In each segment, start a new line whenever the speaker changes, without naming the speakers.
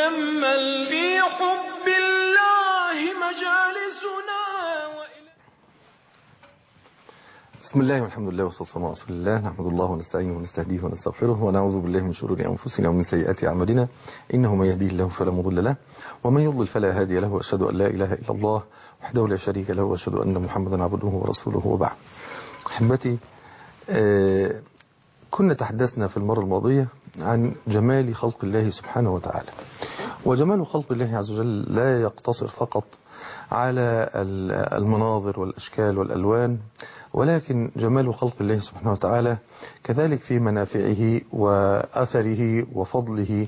تجمل في حب الله مجالسنا
بسم الله والحمد لله والصلاة والسلام على رسول الله نحمد الله ونستعينه ونستهديه ونستغفره ونعوذ بالله من شرور أنفسنا ومن سيئات أعمالنا إنه من يهديه الله فلا مضل له ومن يضلل فلا هادي له وأشهد أن لا إله إلا الله وحده لا شريك له وأشهد أن محمدا عبده ورسوله وبعد أحبتي آه كنا تحدثنا في المرة الماضية عن جمال خلق الله سبحانه وتعالى وجمال خلق الله عز وجل لا يقتصر فقط على المناظر والأشكال والألوان ولكن جمال خلق الله سبحانه وتعالى كذلك في منافعه وأثره وفضله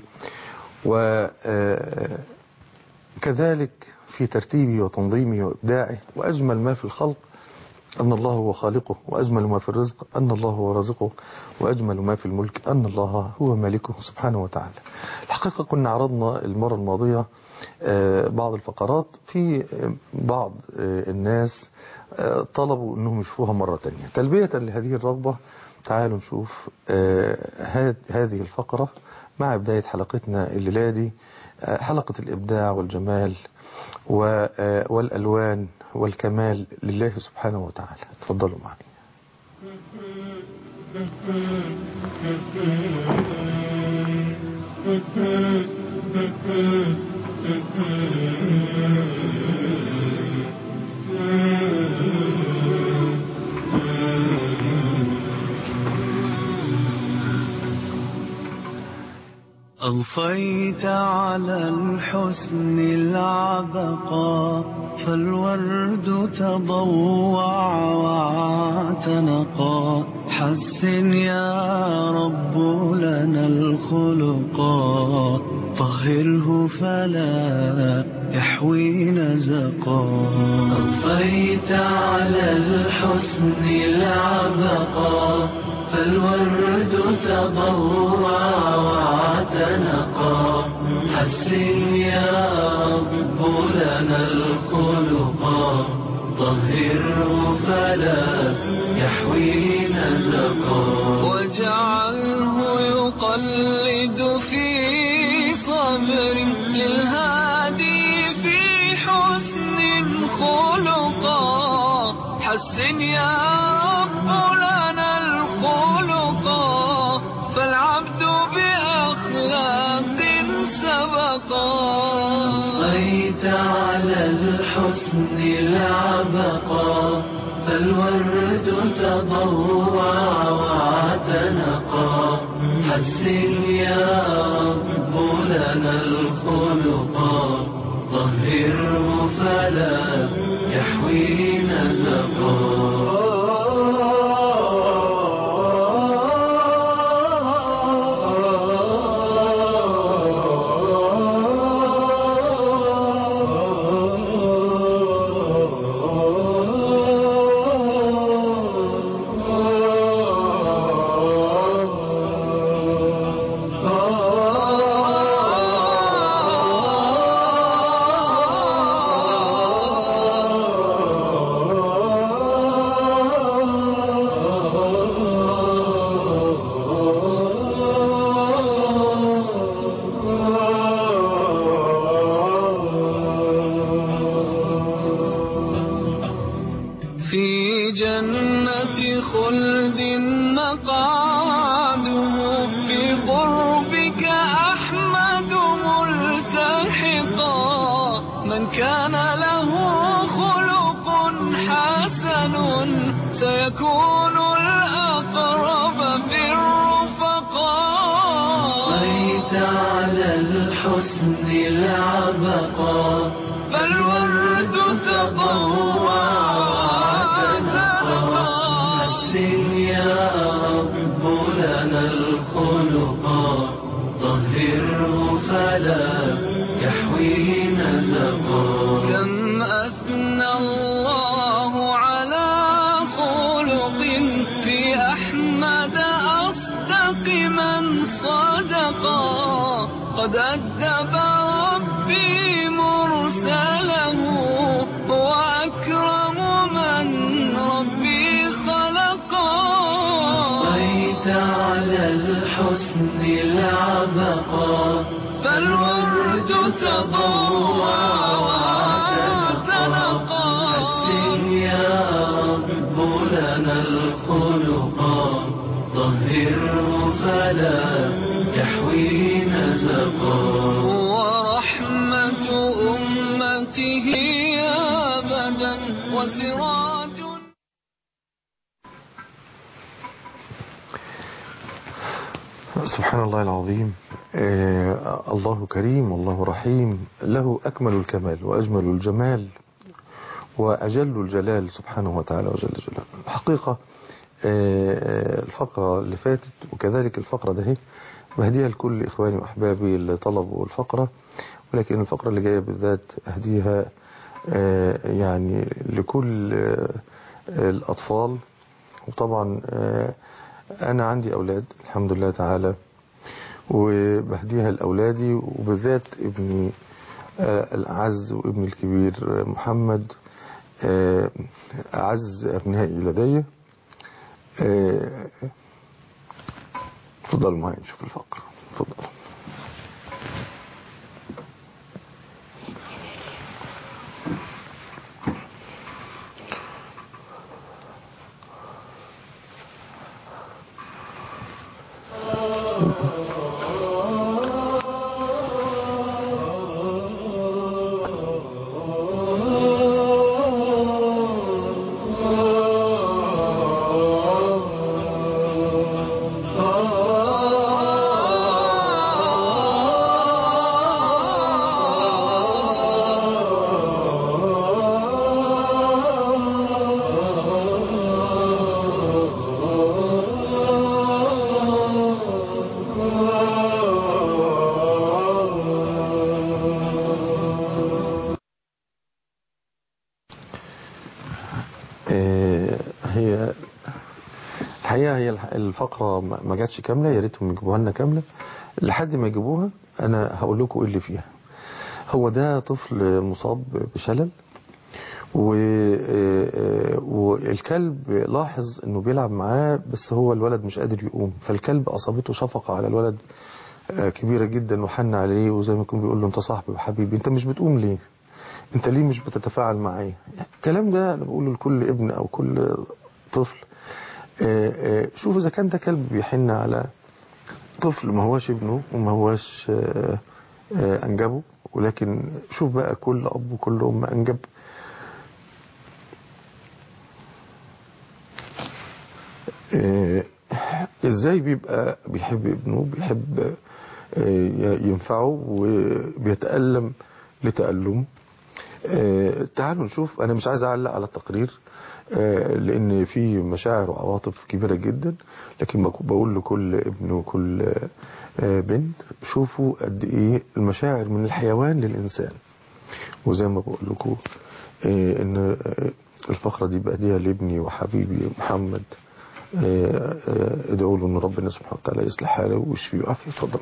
وكذلك في ترتيبه وتنظيمه وإبداعه وأجمل ما في الخلق أن الله هو خالقه وأجمل ما في الرزق أن الله هو رازقه وأجمل ما في الملك أن الله هو مالكه سبحانه وتعالى الحقيقة كنا عرضنا المرة الماضية بعض الفقرات في بعض الناس طلبوا أنهم يشوفوها مرة تانية تلبية لهذه الرغبة تعالوا نشوف هذه الفقرة مع بداية حلقتنا الليلة دي حلقة الإبداع والجمال والألوان والكمال لله سبحانه وتعالى تفضلوا معي
أضفيت على الحسن العبقى فالورد تضوع واعتنقا حسن يا رب لنا الخلقا طهره فلا يحوي نزقا أضفيت على الحسن العبقا فالورد تضوع واعتنقا حسن يا رب لنا الخلقا طهره فلا يحوي نزقا واجعله يقلد في صبر للهادي في حسن خلقا حسن يا رب لنا الخلقا فالعبد بأخلاق سبقا أضفيت على الحسن العبقا فالورد تضوع واعتنقا حسن يا رب لنا الخلقا طهره فلا يحوي في جنة خلد مقعده في قربك أحمد ملتحقا من كان له خلق حسن سيكون الأقرب في الرفقاء بيت على الحسن العبقا فالورد تضوع حسن يا رب لنا الخلقا طهره فلا يحوي نزقا كم أثنى الله على خلق في أحمد أصدق من صدقا قد أدب ربي مرسله وأكرم من ربي خلقا بيت على الحسن العبقا فالورد فالورد تضوع وتنقى حسن يا رب لنا الخلقا طهره فلا يحوي نزقا ورحمة أمته أبدا وسراج
سبحان الله العظيم آه الله كريم والله رحيم له أكمل الكمال وأجمل الجمال وأجل الجلال سبحانه وتعالى وجل جلاله الحقيقة آه الفقرة اللي فاتت وكذلك الفقرة ده هي بهديها لكل إخواني وأحبابي اللي طلبوا الفقرة ولكن الفقرة اللي جاية بالذات أهديها آه يعني لكل آه الأطفال وطبعا آه أنا عندي أولاد الحمد لله تعالى وبهديها لأولادي وبالذات ابني آه الأعز وابني الكبير آه محمد آه أعز أبنائي لدي تفضلوا معي نشوف الفقرة تفضلوا هي الحقيقة هي الفقرة ما جاتش كاملة يا ريتهم يجيبوها لنا كاملة لحد ما يجيبوها أنا هقول لكم إيه اللي فيها هو ده طفل مصاب بشلل و... والكلب لاحظ انه بيلعب معاه بس هو الولد مش قادر يقوم فالكلب اصابته شفقة على الولد كبيرة جدا وحن عليه وزي ما يكون بيقول له انت صاحبي وحبيبي انت مش بتقوم ليه انت ليه مش بتتفاعل معايا الكلام ده انا بقوله لكل ابن او كل طفل شوف اذا كان ده كلب بيحن على طفل ما هواش ابنه وما هواش انجبه ولكن شوف بقى كل اب وكل ام انجب ازاي بيبقى بيحب ابنه بيحب ينفعه وبيتألم لتألمه تعالوا نشوف انا مش عايز اعلق على التقرير لان في مشاعر وعواطف كبيرة جدا لكن بقول لكل ابن وكل بنت شوفوا قد ايه المشاعر من الحيوان للانسان وزي ما بقول لكم ان الفقرة دي بهديها لابني وحبيبي محمد ادعوا له ان ربنا سبحانه وتعالى يصلح حاله ويشفيه ويعافيه اتفضل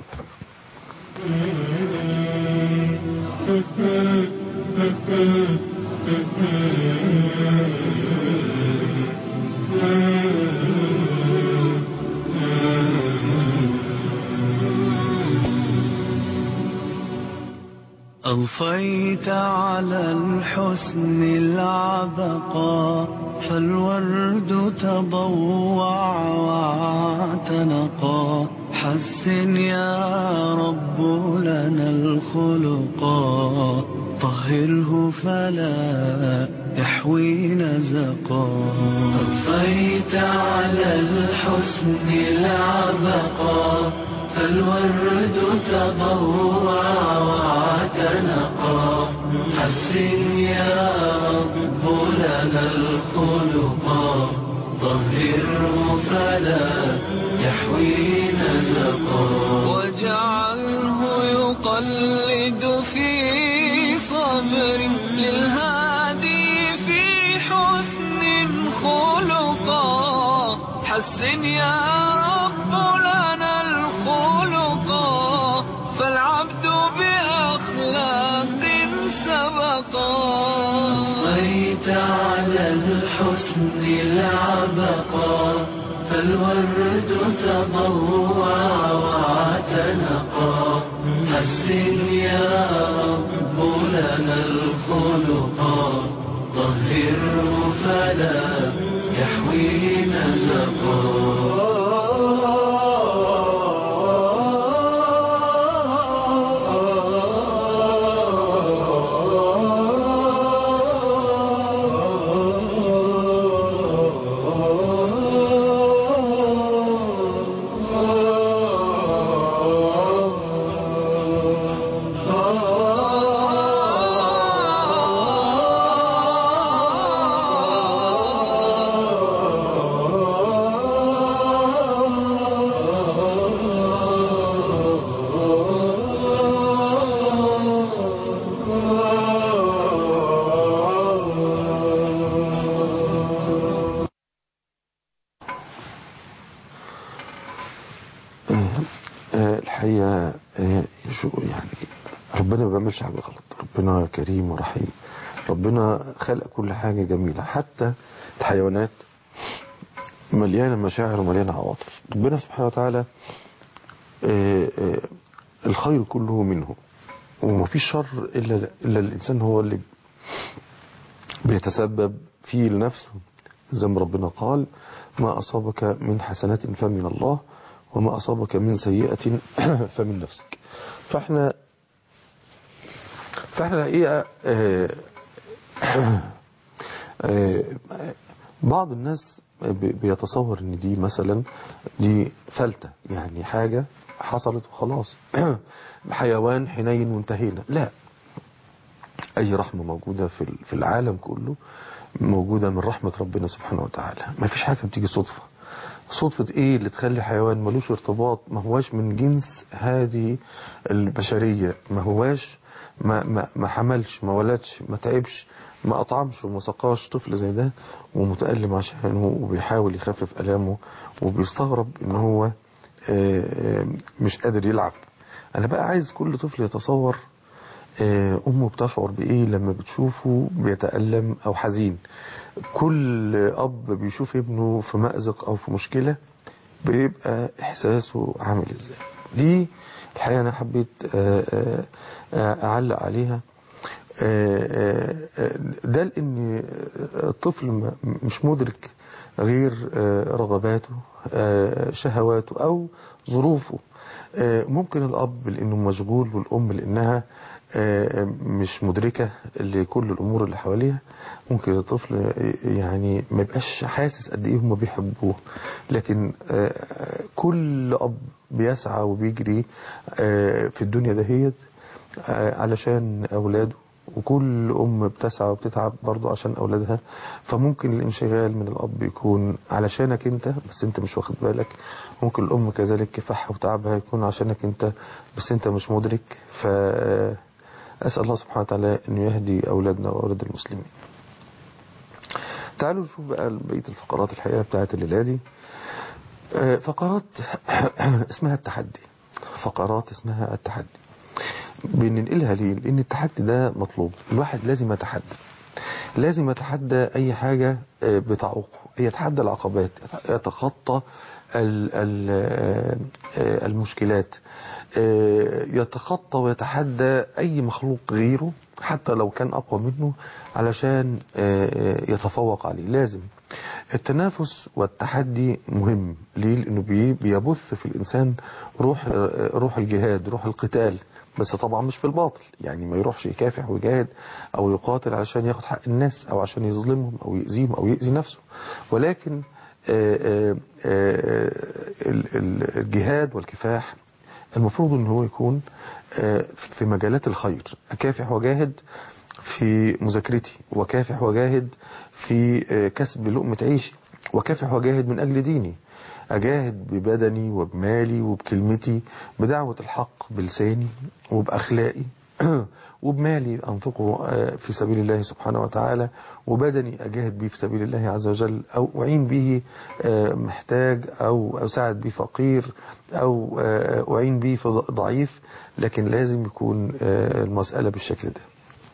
أضفيت على الحسن العبقى فالورد تضوع واعتنقا حسن يا رب لنا الخلقا طهره فلا يحوي نزقا أضفيت على الحسن العبقا فالورد تضوع واعتنقا حسن يا رب لنا الخلقا طهره فلا يحوي نزقا واجعله يقلد في صبر للهادي في حسن خلقا حسن يا رب لنا الخلقا فالعبد بأخلاق سبقا أضفيت على الحسن العبقا فالورد تضوع واعتنقا حسن يا يا رب لنا الخلقا طهره فلا يحوي
آه، الحقيقة آه، شو يعني ربنا ما بيعملش حاجة غلط ربنا كريم ورحيم ربنا خلق كل حاجة جميلة حتى الحيوانات مليانة مشاعر ومليانة عواطف ربنا سبحانه وتعالى آه، آه، الخير كله منه ومفيش شر إلا, إلا الإنسان هو اللي بيتسبب فيه لنفسه زي ما ربنا قال ما أصابك من حسنات فمن الله وما أصابك من سيئة فمن نفسك فاحنا فاحنا الحقيقة آه، آه، بعض الناس بي- بيتصور ان دي مثلا دي فلتة يعني حاجة حصلت وخلاص حيوان حنين وانتهينا لا اي رحمة موجودة في ال- في العالم كله موجودة من رحمة ربنا سبحانه وتعالى ما فيش حاجة بتيجي صدفة صدفة ايه اللي تخلي حيوان ملوش ارتباط ما هواش من جنس هذه البشرية ما هواش ما, ما, ما حملش ما ولدش ما تعبش ما أطعمش وما سقاش طفل زي ده ومتألم عشانه وبيحاول يخفف ألامه وبيستغرب ان هو آه، آه، مش قادر يلعب انا بقى عايز كل طفل يتصور آه، أمه بتشعر بإيه لما بتشوفه بيتألم أو حزين كل أب بيشوف ابنه في مأزق أو في مشكلة بيبقى إحساسه عامل إزاي دي الحقيقة أنا حبيت آه، آه، آه، أعلق عليها آه، آه، آه، ده لأن الطفل ما- مش مدرك غير آه، رغباته آه، شهواته أو ظروفه آه، ممكن الأب لأنه مشغول والأم لأنها آه، مش مدركة لكل الأمور اللي حواليها ممكن الطفل يعني ما يبقاش حاسس قد إيه هم بيحبوه لكن آه، كل أب بيسعى وبيجري آه، في الدنيا دهيت آه، علشان أولاده وكل أم بتسعى وبتتعب برضو عشان أولادها فممكن الانشغال من الأب يكون علشانك أنت بس أنت مش واخد بالك ممكن الأم كذلك كفاحها وتعبها يكون عشانك أنت بس أنت مش مدرك فأسأل الله سبحانه وتعالى أن يهدي أولادنا وأولاد المسلمين تعالوا نشوف بقى بقية الفقرات الحقيقة بتاعت الليلة دي آه، فقرات اسمها التحدي فقرات اسمها التحدي بننقلها ليه لان التحدي ده مطلوب الواحد لازم يتحدى لازم يتحدى اي حاجة آه، بتعوقه يتحدى العقبات يتخطى ال- ال- آه، المشكلات آه، يتخطى ويتحدى اي مخلوق غيره حتى لو كان اقوى منه علشان آه، آه، يتفوق عليه لازم التنافس والتحدي مهم ليه لانه بي- بيبث في الانسان روح آه، روح الجهاد روح القتال بس طبعا مش في الباطل يعني ما يروحش يكافح ويجاهد او يقاتل علشان ياخد حق الناس او عشان يظلمهم او يأذيهم او يأذي نفسه ولكن آه، آه، آه، ال- ال- الجهاد والكفاح المفروض ان هو يكون آه، في مجالات الخير اكافح وجاهد في مذاكرتي وكافح وجاهد في آه، كسب لقمة عيشي وكافح وجاهد من أجل ديني أجاهد ببدني وبمالي وبكلمتي بدعوة الحق بلساني وبأخلاقي وبمالي أنفقه آه، في سبيل الله سبحانه وتعالى وبدني أجاهد به في سبيل الله عز وجل أو أعين به آه، محتاج أو أساعد به فقير أو آه، أعين به في ضعيف لكن لازم يكون آه، المسألة بالشكل ده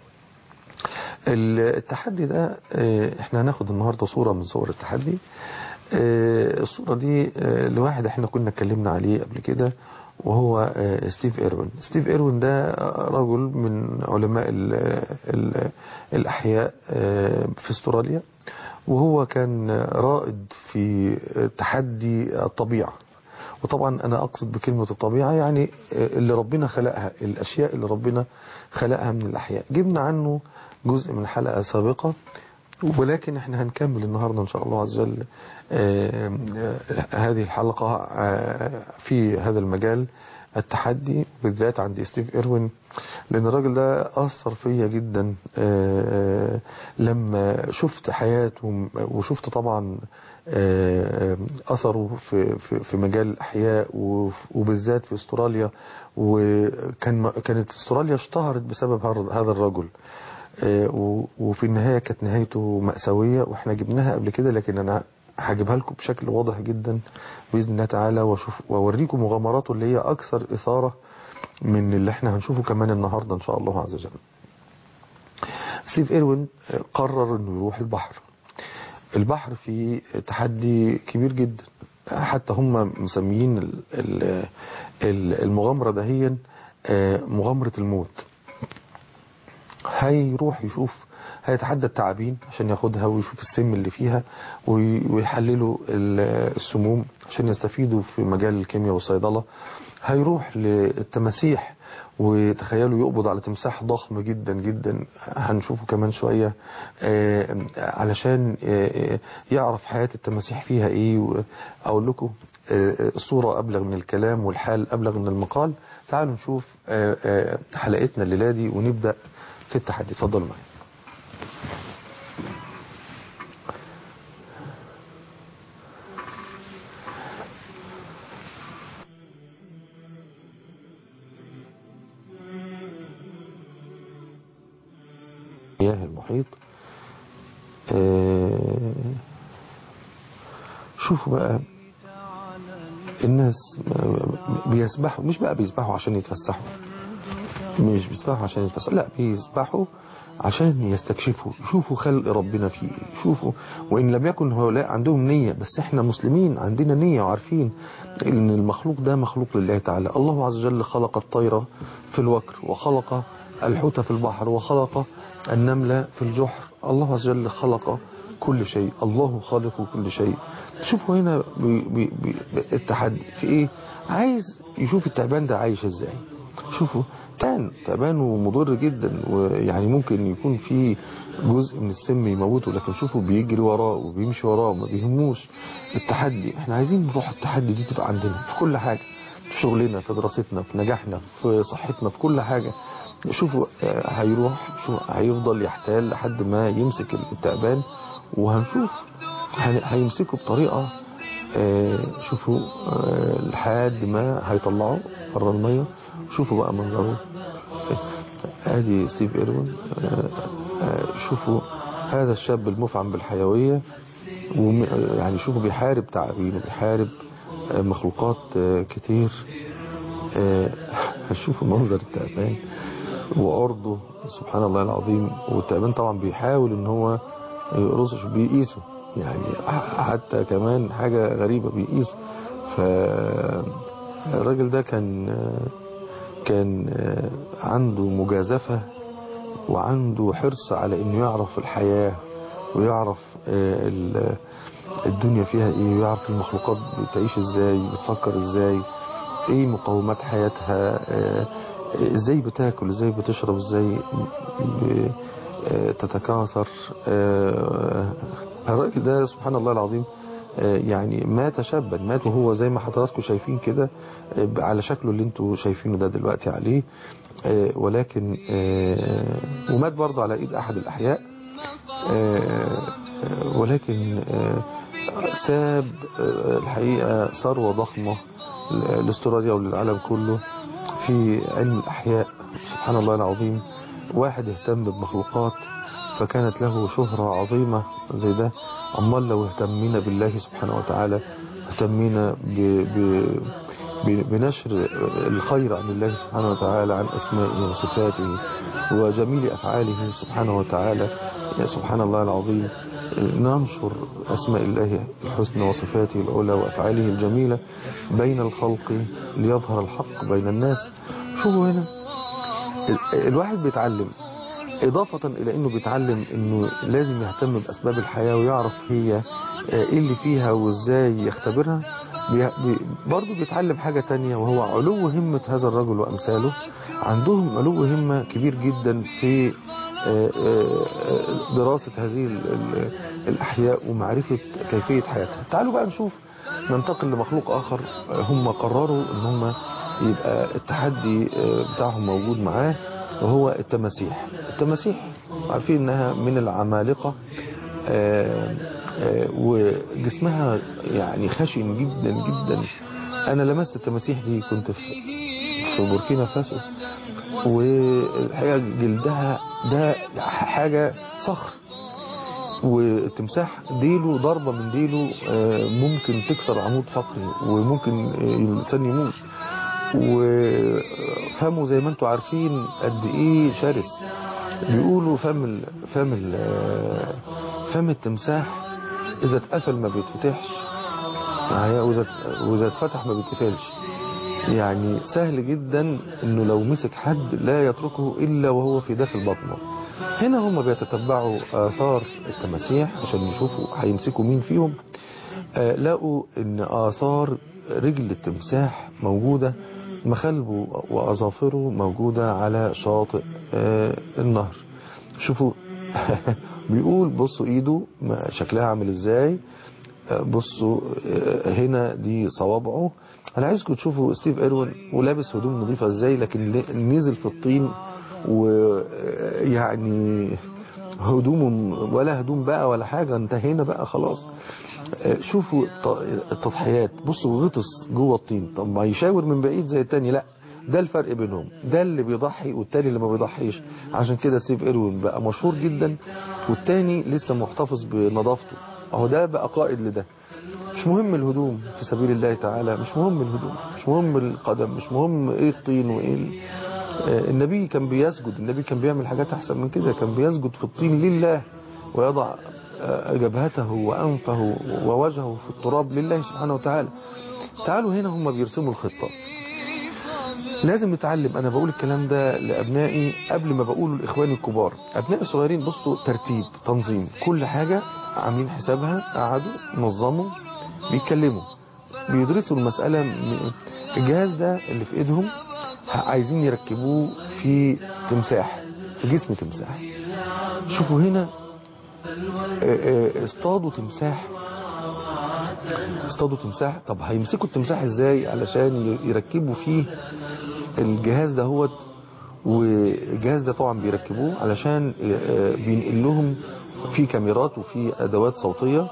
التحدي ده آه، احنا هناخد النهاردة صورة من صور التحدي آه، الصورة دي آه، لواحد احنا كنا اتكلمنا عليه قبل كده وهو آه، ستيف إيروين ستيف إيروين ده رجل من علماء ال ال الأحياء آه، في استراليا وهو كان رائد في تحدي الطبيعة وطبعا أنا أقصد بكلمة الطبيعة يعني اللي ربنا خلقها الأشياء اللي ربنا خلقها من الأحياء جبنا عنه جزء من حلقة سابقة ولكن احنا هنكمل النهاردة ان شاء الله عز وجل آه، آه، هذه الحلقة آه، في هذا المجال التحدي بالذات عند ستيف إيروين لأن الراجل ده أثر فيا جدا آه، لما شفت حياته وشفت طبعا آه، أثره في, في, في مجال الأحياء وف- وبالذات في استراليا وكان كانت استراليا اشتهرت بسبب هر- هذا الرجل آه، و- وفي النهاية كانت نهايته مأساوية واحنا جبناها قبل كده لكن انا هجيبها لكم بشكل واضح جدا بإذن الله تعالى واشوف واوريكم مغامراته اللي هي أكثر إثارة من اللي احنا هنشوفه كمان النهاردة إن شاء الله عز وجل ستيف إيروين آه، قرر انه يروح البحر البحر فيه تحدي كبير جدا حتى هم مسميين ال- ال- ال- المغامرة دهيا آه، مغامرة الموت هيروح يشوف هيتحدى التعابين عشان ياخدها ويشوف السم اللي فيها وي- ويحللوا ال- السموم عشان يستفيدوا في مجال الكيمياء والصيدلة هيروح للتماسيح وتخيلوا يقبض على تمساح ضخم جدا جدا هنشوفه كمان شوية آه، علشان آه، يعرف حياة التماسيح فيها ايه اقول لكم آه، الصورة ابلغ من الكلام والحال ابلغ من المقال تعالوا نشوف آه، آه، حلقتنا الليلة دي ونبدأ في التحدي اتفضلوا معايا مياه المحيط آه، شوفوا بقى الناس بيسبحوا مش بقى بيسبحوا عشان يتفسحوا مش بيسبحوا عشان يتفسحوا لا بيسبحوا عشان يستكشفوا يشوفوا خلق ربنا فيه إيه، يشوفوا وإن لم يكن هؤلاء عندهم نية بس احنا مسلمين عندنا نية وعارفين ان المخلوق ده مخلوق لله تعالى الله عز وجل خلق الطير في الوكر وخلق الحوت في البحر وخلق النملة في الجحر الله عز وجل خلق كل شيء الله خالق كل شيء شوفوا هنا بي بي بي التحدي في ايه عايز يشوف التعبان ده عايش ازاي شوفوا تعبان تعبان ومضر جدا ويعني ممكن يكون في جزء من السم يموته لكن شوفوا بيجري وراه وبيمشي وراه ما بيهموش التحدي احنا عايزين نروح التحدي دي تبقى عندنا في كل حاجة في شغلنا في دراستنا في نجاحنا في صحتنا في كل حاجة شوفوا آه، هيروح شو هيفضل يحتال لحد ما يمسك التعبان وهنشوف هن- هيمسكه بطريقة آه، شوفوا آه، لحد ما هيطلعوا بره المية شوفوا بقى منظره ادي ستيف ايروين آه، آه، شوفوا هذا الشاب المفعم بالحيوية وم- يعني شوفوا بيحارب تعابين وبيحارب آه، مخلوقات آه، كتير آه، هشوفوا منظر التعبان وعرضه سبحان الله العظيم والتعبان طبعا بيحاول ان هو يقرصه بيقيسه يعني حتى كمان حاجة غريبة بيقيسه فالراجل ده كان كان عنده مجازفة وعنده حرص على انه يعرف الحياة ويعرف ال- الدنيا فيها ايه ويعرف المخلوقات بتعيش ازاي بتفكر ازاي ايه مقومات حياتها آه، ازاي بتاكل ازاي بتشرب ازاي ب- آه، تتكاثر آه، الراجل ده سبحان الله العظيم آه، يعني مات شابا مات وهو زي ما حضراتكم شايفين كده آه، على شكله اللي انتوا شايفينه ده دلوقتي عليه آه، ولكن آه، ومات برضه على ايد احد الاحياء آه، آه، ولكن آه، ساب آه، الحقيقة ثروة ضخمة ل- لاستراليا وللعالم كله في علم الأحياء سبحان الله العظيم واحد اهتم بمخلوقات فكانت له شهرة عظيمة زي ده أمال لو اهتمينا بالله سبحانه وتعالى اهتمينا ب... ب... ب- بنشر الخير عن الله سبحانه وتعالى عن أسمائه وصفاته وجميل أفعاله سبحانه وتعالى يا سبحان الله العظيم ننشر أسماء الله الحسنى وصفاته العلى وأفعاله الجميلة بين الخلق ليظهر الحق بين الناس شوفوا هنا ال- الواحد بيتعلم إضافة إلى أنه بيتعلم أنه لازم يهتم بأسباب الحياة ويعرف هي آه، إيه اللي فيها وإزاي يختبرها بي- بي- برضه بيتعلم حاجة تانية وهو علو همة هذا الرجل وأمثاله عندهم علو همة كبير جدا في آه، آه، آه، دراسة هذه ال- ال- الأحياء ومعرفة كيفية حياتها تعالوا بقى نشوف ننتقل لمخلوق آخر آه، هم قرروا أن هم يبقى التحدي آه، بتاعهم موجود معاه وهو التماسيح التماسيح عارفين انها من العمالقة آه، آه، وجسمها يعني خشن جدا جدا انا لمست التماسيح دي كنت في في بوركينا فاسو والحقيقة جلدها ده حاجة صخر والتمساح ديله ضربة من ديله آه، ممكن تكسر عمود فقري وممكن آه، الإنسان يموت وفمه زي ما انتم عارفين قد ايه شرس بيقولوا فم ال... فم ال... آه، فم التمساح اذا اتقفل ما بيتفتحش معايا واذا واذا اتفتح ما بيتقفلش يعني سهل جدا انه لو مسك حد لا يتركه الا وهو في داخل بطنه هنا هم بيتتبعوا اثار التماسيح عشان يشوفوا هيمسكوا مين فيهم آه لقوا ان اثار رجل التمساح موجودة مخالبه واظافره موجودة على شاطئ آه النهر شوفوا بيقول بصوا ايده ما- شكلها عامل ازاي آه، بصوا آه، هنا دي صوابعه انا عايزكم تشوفوا ستيف ايروين ولابس هدوم نظيفة ازاي لكن ل- نزل في الطين ويعني هدومه ولا هدوم بقى ولا حاجة انتهينا بقى خلاص آه، شوفوا الت- التضحيات بصوا غطس جوه الطين طب ما يشاور من بعيد زي التاني لا ده الفرق بينهم ده اللي بيضحي والتاني اللي ما بيضحيش عشان كده ستيف ايروين بقى مشهور جدا والتاني لسه محتفظ بنظافته اهو ده بقى قائد لده مش مهم الهدوم في سبيل الله تعالى مش مهم الهدوم مش مهم القدم مش مهم ايه الطين وايه ال- آه، النبي كان بيسجد النبي كان بيعمل حاجات احسن من كده كان بيسجد في الطين لله ويضع آه، جبهته وانفه ووجهه في التراب لله سبحانه وتعالى تعالوا هنا هم بيرسموا الخطة لازم نتعلم انا بقول الكلام ده لابنائي قبل ما بقوله لاخواني الكبار ابنائي الصغيرين بصوا ترتيب تنظيم كل حاجة عاملين حسابها قعدوا نظموا بيتكلموا بيدرسوا المسألة م- الجهاز ده اللي في ايدهم ه- عايزين يركبوه في تمساح في جسم تمساح شوفوا هنا آه، آه، اصطادوا تمساح اصطادوا تمساح طب هيمسكوا التمساح ازاي علشان ي- يركبوا فيه الجهاز ده هو والجهاز ده طبعا بيركبوه علشان آه، بينقل لهم في كاميرات وفي ادوات صوتية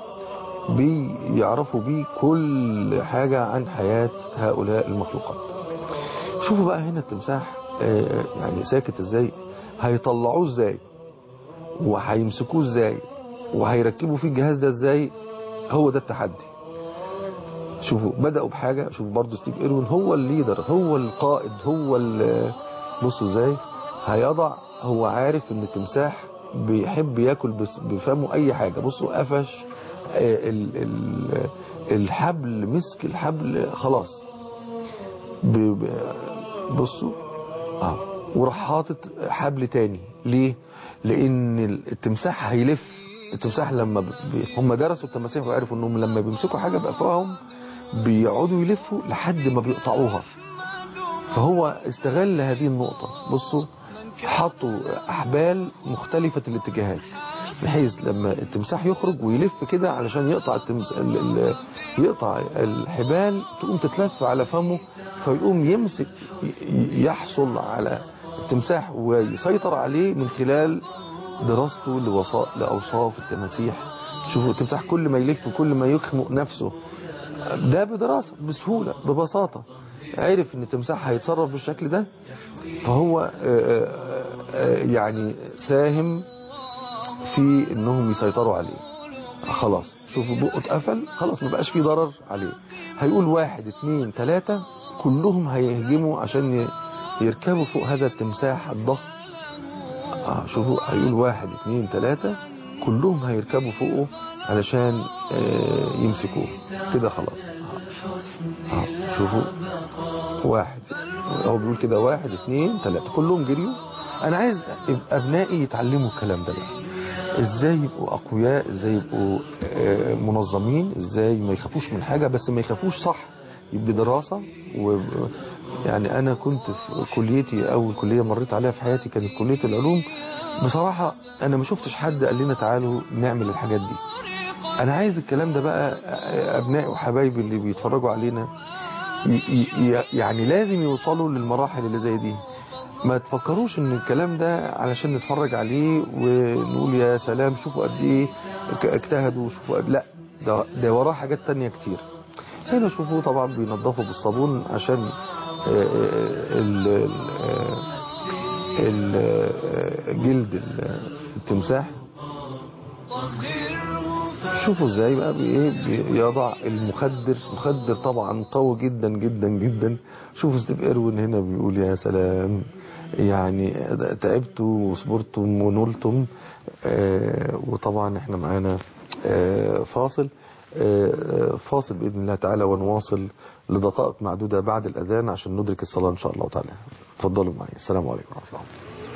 بيعرفوا بيه كل حاجة عن حياة هؤلاء المخلوقات شوفوا بقى هنا التمساح آه، يعني ساكت ازاي هيطلعوه ازاي وهيمسكوه ازاي وهيركبوا فيه الجهاز ده ازاي هو ده التحدي شوفوا بدأوا بحاجة شوفوا برضو ستيف ايروين هو الليدر هو القائد هو ال- بصوا ازاي هيضع هو عارف ان التمساح بيحب ياكل بس- بفمه اي حاجة بصوا قفش آه، ال- ال- الحبل مسك الحبل خلاص ب- ب- بصوا اه وراح حاطط حبل تاني ليه لان التمساح هيلف التمساح لما ب... ب- هم درسوا التماسيح وعرفوا انهم لما بيمسكوا حاجه بقفاهم بيقعدوا يلفوا لحد ما بيقطعوها فهو استغل هذه النقطة بصوا حطوا أحبال مختلفة الاتجاهات بحيث لما التمساح يخرج ويلف كده علشان يقطع التمس... ال... ال... يقطع الحبال تقوم تتلف على فمه فيقوم يمسك ي- يحصل على التمساح ويسيطر عليه من خلال دراسته لوصا... لأوصاف التماسيح شوفوا التمساح كل ما يلف كل ما يخنق نفسه ده بدراسة بسهولة ببساطة عرف ان التمساح هيتصرف بالشكل ده فهو آه، آه، آه، يعني ساهم في انهم يسيطروا عليه خلاص شوفوا بقه اتقفل خلاص ما بقاش فيه ضرر عليه هيقول واحد اتنين تلاتة كلهم هيهجموا عشان ي- يركبوا فوق هذا التمساح الضخم آه شوفوا هيقول واحد اتنين تلاتة كلهم هيركبوا فوقه علشان آه، يمسكوه كده خلاص آه، شوفوا واحد هو بيقول كده واحد اتنين تلاتة كلهم جريوا انا عايز ابنائي يتعلموا الكلام ده بقى ازاي يبقوا اقوياء ازاي يبقوا آه، منظمين ازاي ما يخافوش من حاجة بس ما يخافوش صح يبقى دراسة و يعني انا كنت في كليتي اول كلية مريت عليها في حياتي كانت كلية العلوم بصراحة انا ما شفتش حد قال لنا تعالوا نعمل الحاجات دي انا عايز الكلام ده بقى ابنائي وحبايبي اللي بيتفرجوا علينا ي- ي- يعني لازم يوصلوا للمراحل اللي زي دي ما تفكروش ان الكلام ده علشان نتفرج عليه ونقول يا سلام شوفوا قد ايه ك- اجتهدوا شوفوا قد لا ده, ده وراه حاجات تانية كتير هنا شوفوا طبعا بينظفوا بالصابون عشان آه، آه، ال- ال- آه، ال- آه، جلد ال- التمساح شوفوا ازاي بقى بي- ايه بيضع المخدر مخدر طبعا قوي جدا جدا جدا شوفوا ستيف ايروين هنا بيقول يا سلام يعني تعبتوا وصبرتم ونلتم آه وطبعا احنا معانا آه فاصل آه فاصل باذن الله تعالى ونواصل لدقائق معدوده بعد الاذان عشان ندرك الصلاه ان شاء الله تعالى اتفضلوا معي السلام عليكم ورحمه الله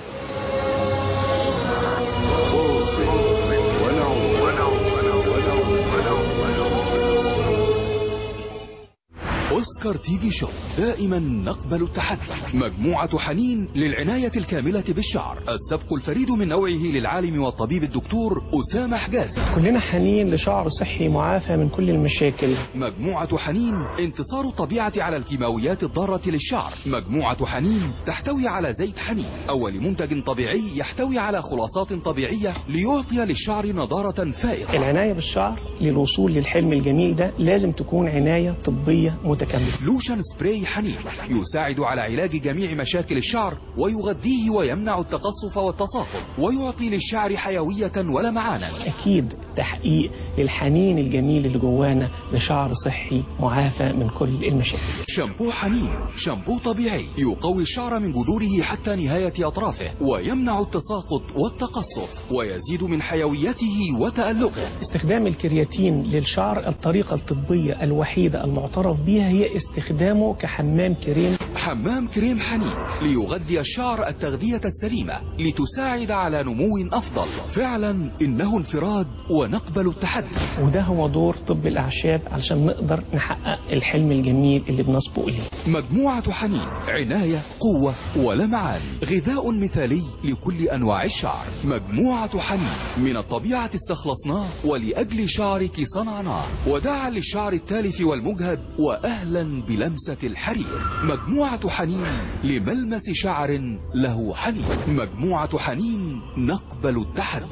اوسكار تي في شوب دائما نقبل التحدي مجموعة حنين للعناية الكاملة بالشعر السبق الفريد من نوعه للعالم والطبيب الدكتور أسامة حجازي
كلنا حنين لشعر صحي معافى من كل المشاكل
مجموعة حنين انتصار الطبيعة على الكيماويات الضارة للشعر مجموعة حنين تحتوي على زيت حنين أول منتج طبيعي يحتوي على خلاصات طبيعية ليعطي للشعر نضارة فائقة
العناية بالشعر للوصول للحلم الجميل ده لازم تكون عناية طبية متكاملة
لوشن سبراي حنين يساعد على علاج جميع مشاكل الشعر ويغذيه ويمنع التقصف والتساقط ويعطي للشعر حيوية ولمعانا
أكيد تحقيق للحنين الجميل اللي جوانا لشعر صحي معافى من كل المشاكل
شامبو حنين شامبو طبيعي يقوي الشعر من جذوره حتى نهاية أطرافه ويمنع التساقط والتقصف ويزيد من حيويته وتألقه
استخدام الكرياتين للشعر الطريقة الطبية الوحيدة المعترف بها هي استخدامه كحمام كريم
حمام كريم حنين ليغذي الشعر التغذية السليمة لتساعد على نمو أفضل فعلا إنه انفراد ونقبل التحدي
وده هو دور طب الأعشاب علشان نقدر نحقق الحلم الجميل اللي بنسبق إليه
مجموعة حنين عناية قوة ولمعان غذاء مثالي لكل أنواع الشعر مجموعة حنين من الطبيعة استخلصناه ولأجل شعرك صنعناه وداعا للشعر التالف والمجهد وأهلا بلمسة الحرير مجموعة حنين لملمس شعر له حنين مجموعة حنين نقبل التحدي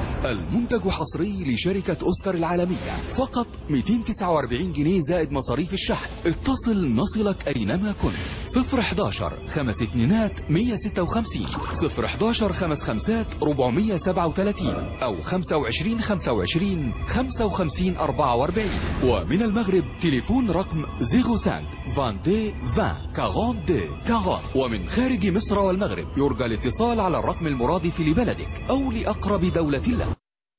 المنتج حصري لشركة أوسكار العالمية فقط 249 جنيه زائد مصاريف الشحن اتصل نصلك أينما كنت 011 خمس اتنينات 156 011 خمس خمسات 437 أو 25 25 55 44 ومن المغرب تليفون رقم 05 22 20 42 40 ومن خارج مصر والمغرب يرجى الاتصال على الرقم المرادف لبلدك أو لأقرب دولة لك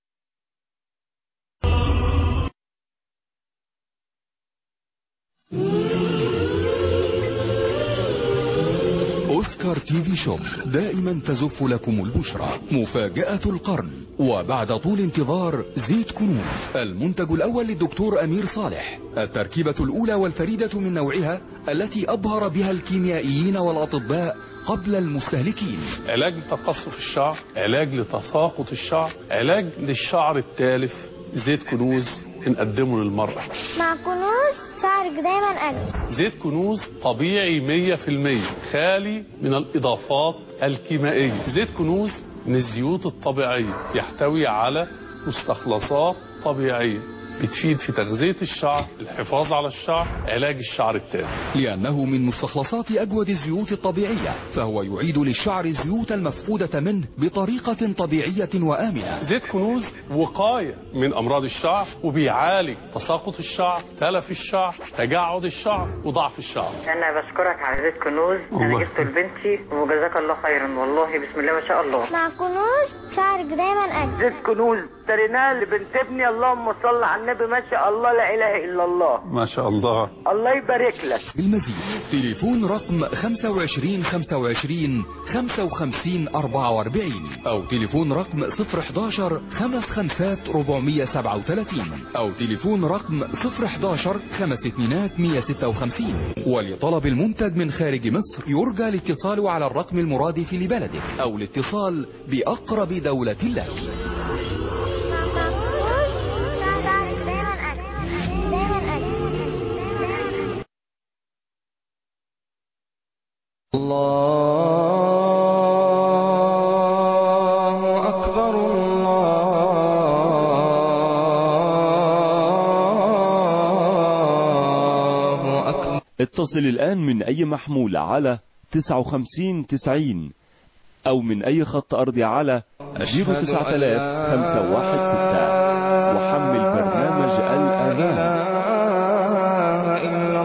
أوسكار تي في شوب دائما تزف لكم البشرى مفاجأة القرن وبعد طول انتظار زيت كنوز المنتج الأول للدكتور أمير صالح التركيبة الأولى والفريدة من نوعها التي أبهر بها الكيميائيين والأطباء قبل المستهلكين
علاج لتقصف الشعر علاج لتساقط الشعر علاج للشعر التالف زيت كنوز بنقدمه للمرأة
مع كنوز شعرك دايما أجمل
زيت كنوز طبيعي 100% خالي من الإضافات الكيميائية زيت كنوز من الزيوت الطبيعية يحتوي على مستخلصات طبيعية بتفيد في تغذية الشعر الحفاظ على الشعر علاج الشعر التالف
لأنه من مستخلصات أجود الزيوت الطبيعية فهو يعيد للشعر الزيوت المفقودة منه بطريقة طبيعية وآمنة
زيت كنوز وقاية من أمراض الشعر وبيعالج تساقط الشعر تلف الشعر تجعد الشعر وضعف الشعر
انا بشكرك على زيت كنوز
الله
انا جبته لبنتي وجزاك الله خيرا والله بسم الله ما شاء الله
مع كنوز شعرك دايما أجمل
زيت كنوز اشتريناها لبنت ابني اللهم صل على النبي ما شاء الله لا اله الا الله
ما شاء الله
الله يبارك لك
المزيد تليفون رقم 25 25 55 44 او تليفون رقم 011 55 437 او تليفون رقم 011 5 2 156 ولطلب المنتج من خارج مصر يرجى الاتصال على الرقم المرادف لبلدك او الاتصال باقرب دولة لك
شعرك دايما أجمل دايما أجمل
الله أكبر الله أكبر
اتصل الآن من أي محمول على 59 90 أو من أي خط أرضي على 09000 وحمل برنامج الأذان
إلا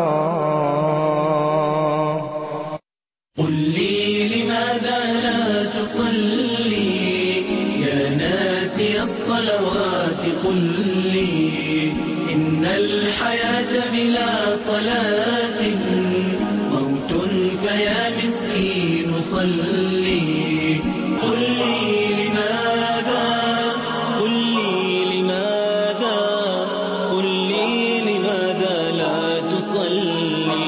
الله
قل لي لماذا لا تصلي يا ناسي الصلوات قل لي إن الحياة بلا صلاة موت فيا مسكين صلي قل لي لماذا قل لي لماذا قل لي لماذا لا تصلي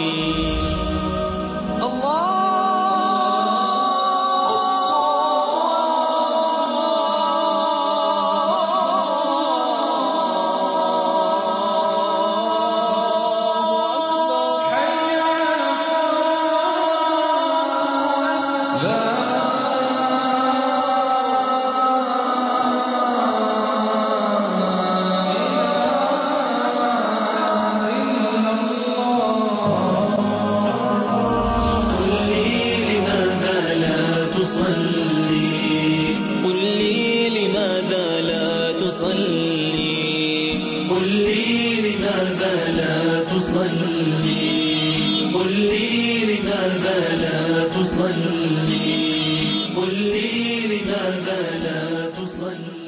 قل لي لماذا لا تصلي قل لي لماذا لا تصلي قل لي لماذا لا تصلي قل لي لماذا لا تصلي قل لي لماذا لا تصلي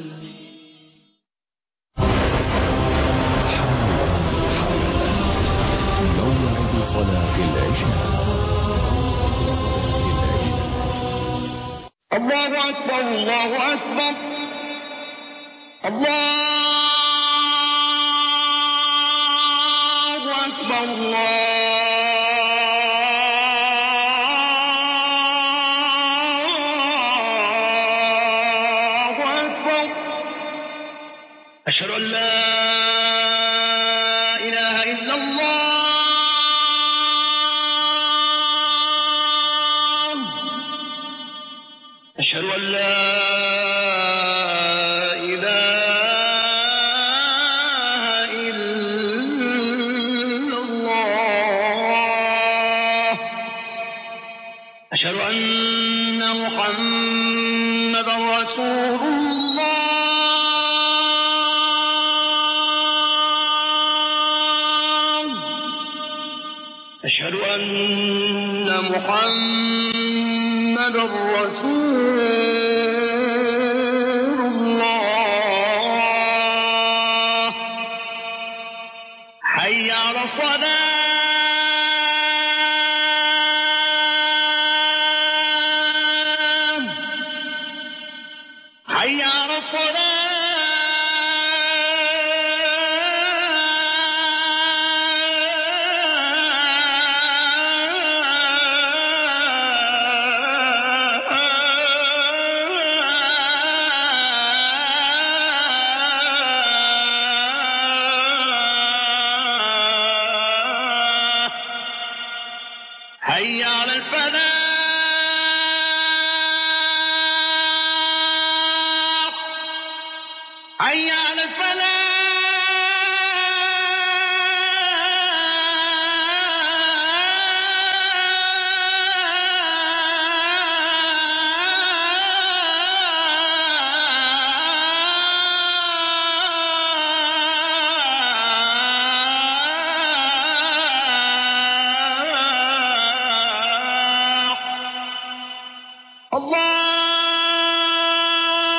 موعد صلاة العشاء
الله أكبر الله أكبر الله أكبر الله أكبر أشهد أن لا إله إلا الله أشهد أن لا إله إلا الله أشهد أن محمدا رسول الله أشهد أن محمدا رسول الله حي على الصلاة حي على الصلاة حي على الفلاح حي على الفلاح الله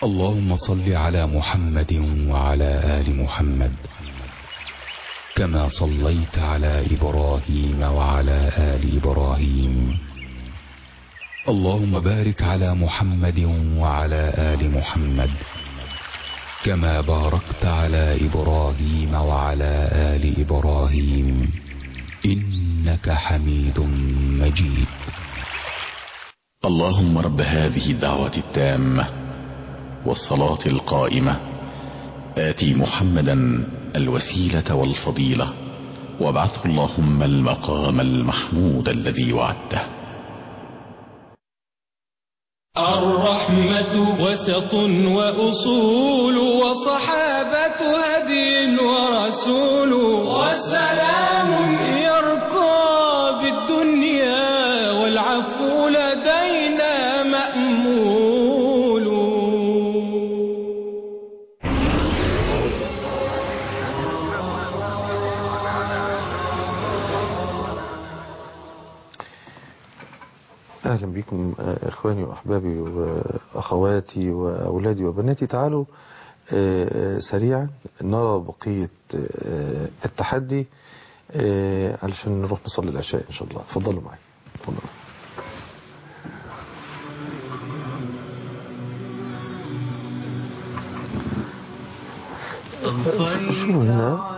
اللهم صل على محمد وعلى آل محمد كما صليت على إبراهيم وعلى آل إبراهيم اللهم بارك على محمد وعلى آل محمد كما باركت على إبراهيم وعلى آل إبراهيم إنك حميد مجيد
اللهم رب هذه الدعوة التامة والصلاة القائمة آتي محمدا الوسيلة والفضيلة وابعثه اللهم المقام المحمود الذي وعدته
الرحمة وسط وأصول وصحابة هدي ورسول والسلام يرقى بالدنيا والعفو لدينا مأمول
أهلا بكم آه، إخواني وأحبابي وأخواتي وأولادي وبناتي تعالوا آه، آه، سريعا نرى بقية آه، التحدي آه، علشان نروح نصلي العشاء إن شاء الله تفضلوا معي تفضلوا شوفوا هنا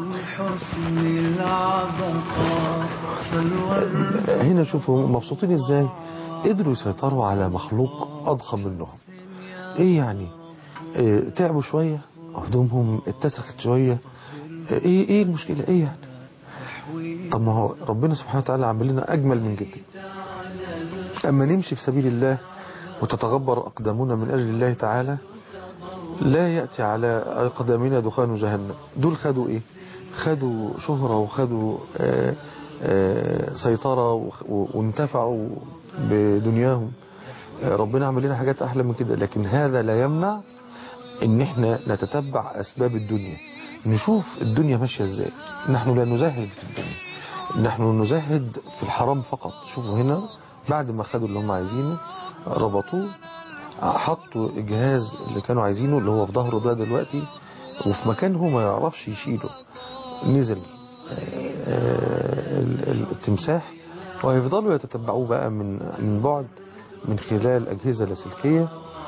هنا شوفوا مبسوطين ازاي قدروا يسيطروا على مخلوق اضخم منهم ايه يعني إيه تعبوا شوية هدومهم اتسخت شوية ايه ايه المشكلة ايه يعني طب ما هو ربنا سبحانه وتعالى عامل لنا اجمل من كده اما نمشي في سبيل الله وتتغبر اقدامنا من اجل الله تعالى لا يأتي على أقدامنا دخان جهنم دول خدوا إيه خدوا شهرة وخدوا آه، آه، سيطرة وخ- و- وانتفعوا بدنياهم آه، ربنا عمل لنا حاجات أحلى من كده لكن هذا لا يمنع ان احنا نتتبع أسباب الدنيا نشوف الدنيا ماشية ازاي نحن لا نزهد في الدنيا نحن نزهد في الحرام فقط شوفوا هنا بعد ما خدوا اللي هم عايزينه ربطوه حطوا الجهاز اللي كانوا عايزينه اللي هو في ظهره ده دلوقتي وفي مكان هو ما يعرفش يشيله نزل آه، ال- ال- التمساح وهيفضلوا يتتبعوه بقى من من بعد من خلال أجهزة لاسلكية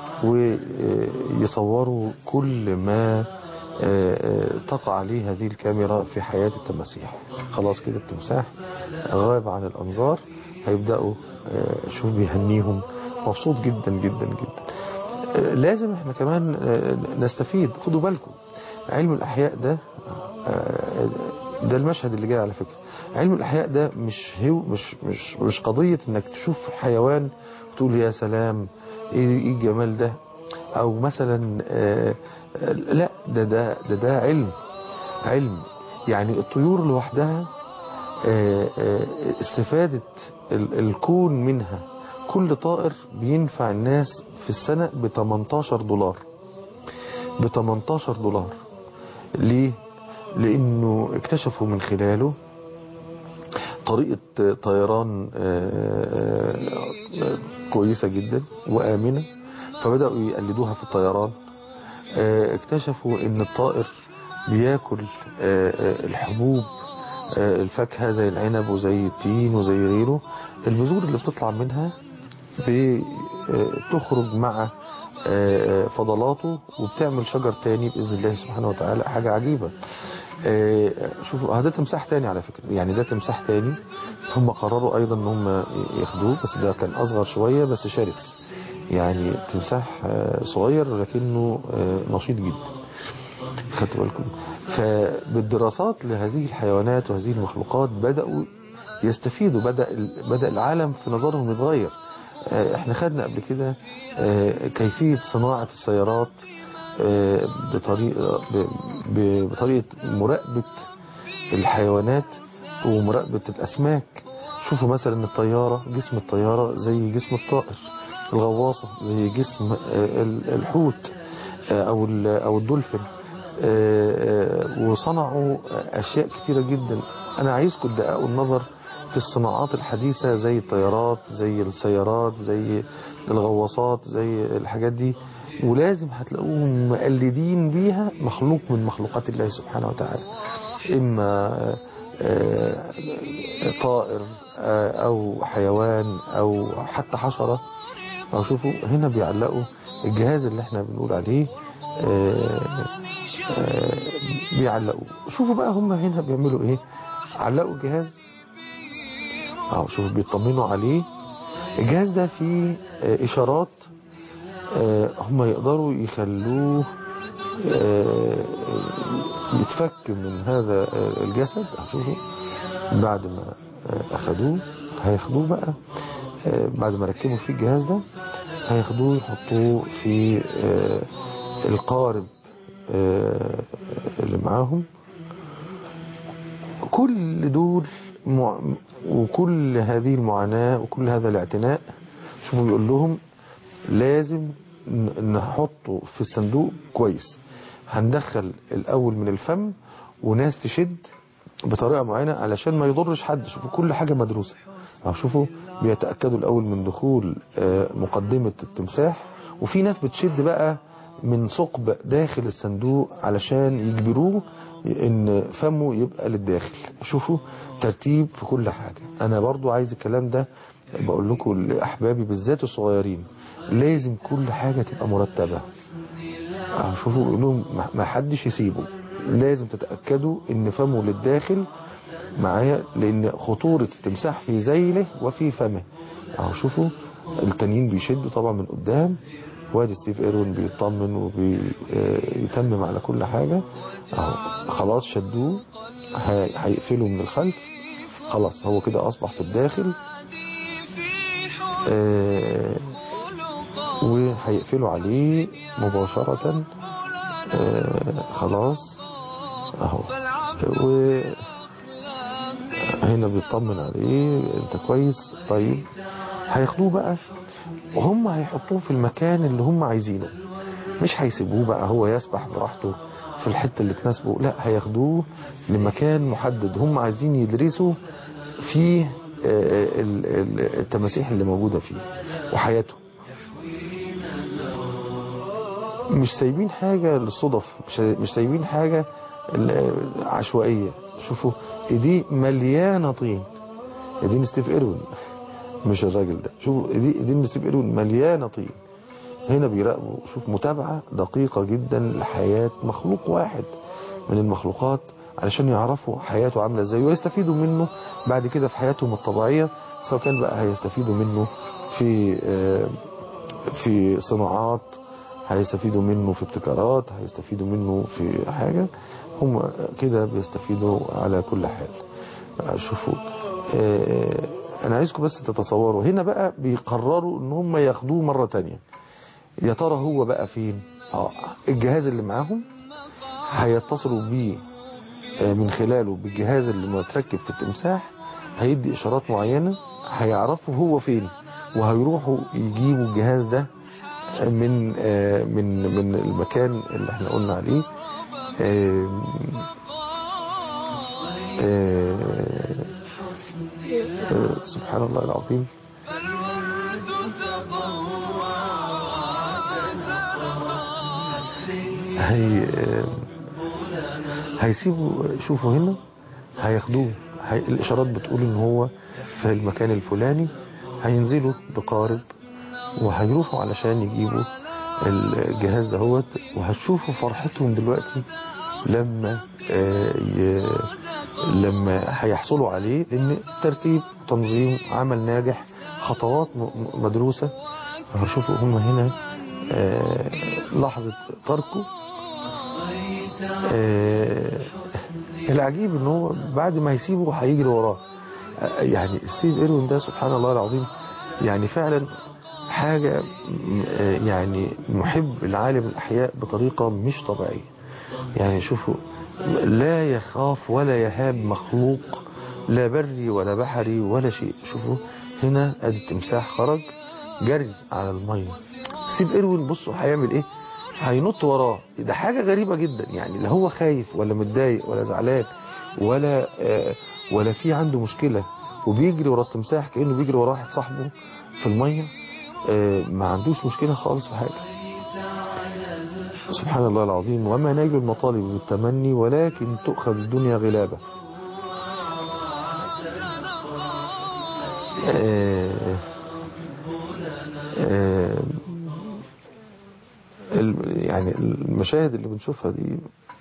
ويصوروا كل ما آه، آه، تقع عليه هذه الكاميرا في حياة التماسيح خلاص كده التمساح غاب عن الأنظار هيبدأوا آه، شوف بيهنيهم مبسوط جدا جدا جدا آه، لازم احنا كمان آه، نستفيد خدوا بالكم علم الأحياء ده آه، ده المشهد اللي جاي على فكرة علم الأحياء ده مش هو مش مش مش قضية انك تشوف حيوان وتقول يا سلام ايه إيه الجمال ده او مثلا آه، آه، لا ده ده ده ده علم علم يعني الطيور لوحدها آه، آه، استفادة ال- الكون منها كل طائر بينفع الناس في السنة ب 18 دولار ب 18 دولار ليه؟ لأنه اكتشفوا من خلاله طريقة طيران آه، آه، كويسة جدا وآمنة فبدأوا يقلدوها في الطيران آه، اكتشفوا ان الطائر بياكل آه، آه، الحبوب آه، الفاكهة زي العنب وزي التين وزي غيره البذور اللي بتطلع منها بتخرج مع آه، آه، فضلاته وبتعمل شجر تاني بإذن الله سبحانه وتعالى حاجة عجيبة آه، شوفوا هذا تمساح تاني على فكرة يعني ده تمساح تاني هم قرروا أيضا ان هم ياخدوه بس ده كان أصغر شوية بس شرس يعني تمساح آه، صغير لكنه آه، نشيط جدا خدتوا بالكم فبالدراسات لهذه الحيوانات وهذه المخلوقات بدأوا يستفيدوا بدأ ال- بدأ العالم في نظرهم يتغير آه، احنا خدنا قبل كده آه، كيفية صناعة السيارات آه، بطريقة ب- ب- بطريقة مراقبة الحيوانات ومراقبة الأسماك شوفوا مثلا الطيارة جسم الطيارة زي جسم الطائر الغواصة زي جسم آه، ال- الحوت آه، أو ال- أو الدولفين آه، آه، وصنعوا أشياء كتيرة جدا أنا عايزكم تدققوا النظر في الصناعات الحديثة زي الطيارات زي السيارات زي الغواصات زي الحاجات دي ولازم هتلاقوهم مقلدين بيها مخلوق من مخلوقات الله سبحانه وتعالى إما آه، طائر آه، أو حيوان أو حتى حشرة أو شوفوا هنا بيعلقوا الجهاز اللي احنا بنقول عليه آه، آه، بيعلقوا شوفوا بقى هم هنا بيعملوا ايه علقوا الجهاز اهو شوفوا بيطمنوا عليه الجهاز ده فيه آه، اشارات آه، هم يقدروا يخلوه آه، يتفك من هذا آه، الجسد أهو شوفوا بعد ما آه، اخدوه هياخدوه بقى آه، بعد ما ركبوا فيه الجهاز ده هياخدوه يحطوه في آه، القارب آه، اللي معاهم كل دول مع... وكل هذه المعاناة وكل هذا الاعتناء شوفوا بيقول لهم لازم ن- نحطه في الصندوق كويس هندخل الأول من الفم وناس تشد بطريقة معينة علشان ما يضرش حد شوفوا كل حاجة مدروسة أهو شوفوا بيتأكدوا الأول من دخول آه، مقدمة التمساح وفي ناس بتشد بقى من ثقب داخل الصندوق علشان يجبروه ان فمه يبقى للداخل شوفوا ترتيب في كل حاجة انا برضو عايز الكلام ده بقول لكم لاحبابي بالذات الصغيرين لازم كل حاجة تبقى مرتبة أهو شوفوا بيقول لهم ما- ما حدش يسيبه لازم تتأكدوا ان فمه للداخل معايا لان خطورة التمساح في ذيله وفي فمه اهو شوفوا التانيين بيشدوا طبعا من قدام وادي ستيف ايرون بيطمن وبيتمم على كل حاجة اهو خلاص شدوه هي- هيقفلوا من الخلف خلاص هو كده اصبح في الداخل آه، وهيقفلوا عليه مباشرة آه، خلاص اهو و هنا بيطمن عليه انت كويس طيب هياخدوه بقى وهم هيحطوه في المكان اللي هم عايزينه مش هيسيبوه بقى هو يسبح براحته في الحتة اللي تناسبه لا هياخدوه لمكان محدد هم عايزين يدرسوا فيه آه، ال- ال- التماسيح اللي موجودة فيه وحياته مش سايبين حاجة للصدف مش مش سايبين حاجة ال- عشوائية شوفوا ايديه مليانة طين ايدين ستيف ايروين مش الراجل ده شوفوا ايدي- ايدين ستيف ايروين مليانة طين هنا بيراقبوا شوف متابعة دقيقة جدا لحياة مخلوق واحد من المخلوقات علشان يعرفوا حياته عاملة ازاي ويستفيدوا منه بعد كده في حياتهم الطبيعية سواء كان بقى هيستفيدوا منه في آه، في صناعات هيستفيدوا منه في ابتكارات هيستفيدوا منه في حاجة هم كده بيستفيدوا على كل حال شوفوا آه، انا عايزكم بس تتصوروا هنا بقى بيقرروا ان هم ياخدوه مرة تانية يا ترى هو بقى فين اه الجهاز اللي معاهم هيتصلوا بيه آه، من خلاله بالجهاز اللي متركب في التمساح هيدي اشارات معينة هيعرفوا هو فين وهيروحوا يجيبوا الجهاز ده من آه، من من المكان اللي احنا قلنا عليه آه، آه، آه، سبحان الله العظيم هي آه، هيسيبوا شوفوا هنا هياخدوه هي الاشارات بتقول ان هو في المكان الفلاني هينزلوا بقارب وهيروحوا علشان يجيبوا الجهاز دهوت وهتشوفوا فرحتهم دلوقتي لما آه، ي... لما هيحصلوا عليه لان ترتيب تنظيم عمل ناجح خطوات م- م- مدروسة هشوفوا هم هنا آه، لحظة تركه آه، العجيب ان هو بعد ما يسيبه هيجري وراه آه، يعني ستيف ايروين ده سبحان الله العظيم يعني فعلا حاجة م- آه، يعني محب لعالم الأحياء بطريقة مش طبيعية يعني شوفوا لا يخاف ولا يهاب مخلوق لا بري ولا بحري ولا شيء شوفوا هنا ادي التمساح خرج جري على المية ستيف ايروين بصوا هيعمل ايه هينط وراه ده حاجة غريبة جدا يعني لا هو خايف ولا متضايق ولا زعلان ولا آه ولا في عنده مشكلة وبيجري ورا التمساح كأنه بيجري ورا واحد صاحبه في المية آه ما عندوش مشكلة خالص في حاجة سبحان الله العظيم وما نيل المطالب بالتمني ولكن تؤخذ الدنيا غلابة آه، آه، ال- يعني المشاهد اللي بنشوفها دي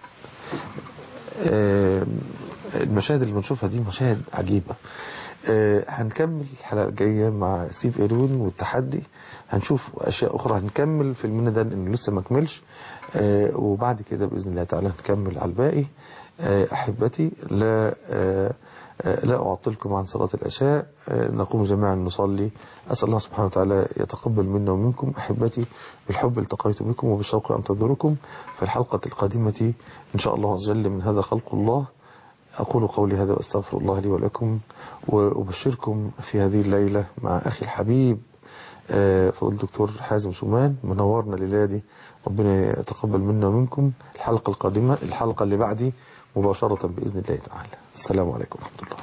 آه، المشاهد اللي بنشوفها دي مشاهد عجيبة آه، هنكمل الحلقة الجاية مع ستيف ايرون والتحدي هنشوف أشياء أخرى هنكمل فيلمنا ده لأنه لسه ما كملش آه، وبعد كده بإذن الله تعالى نكمل على الباقي آه، أحبتي لا آه، آه، لا أعطلكم عن صلاة العشاء آه، نقوم جميعا نصلي أسأل الله سبحانه وتعالى يتقبل منا ومنكم أحبتي بالحب التقيت بكم وبالشوق أنتظركم في الحلقة القادمة إن شاء الله عز وجل من هذا خلق الله أقول قولي هذا وأستغفر الله لي ولكم وأبشركم في هذه الليلة مع أخي الحبيب آه، فضل الدكتور حازم شومان منورنا الليلة دي ربنا يتقبل منا ومنكم الحلقة القادمة الحلقة اللي بعدي مباشرة بإذن الله تعالى السلام عليكم ورحمة الله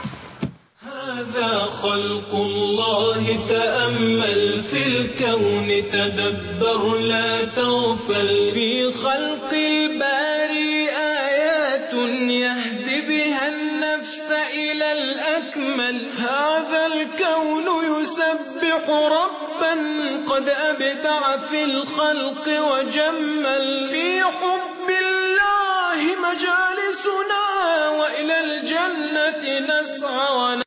هذا خلق الله تأمل في الكون تدبر لا تغفل في خلق الباري آيات يهدي بها النفس إلى الأكمل هذا الكون يسبح ربا قد أبدع في الخلق وجمل في حب الله مجالسنا وإلى الجنة نسعى ون-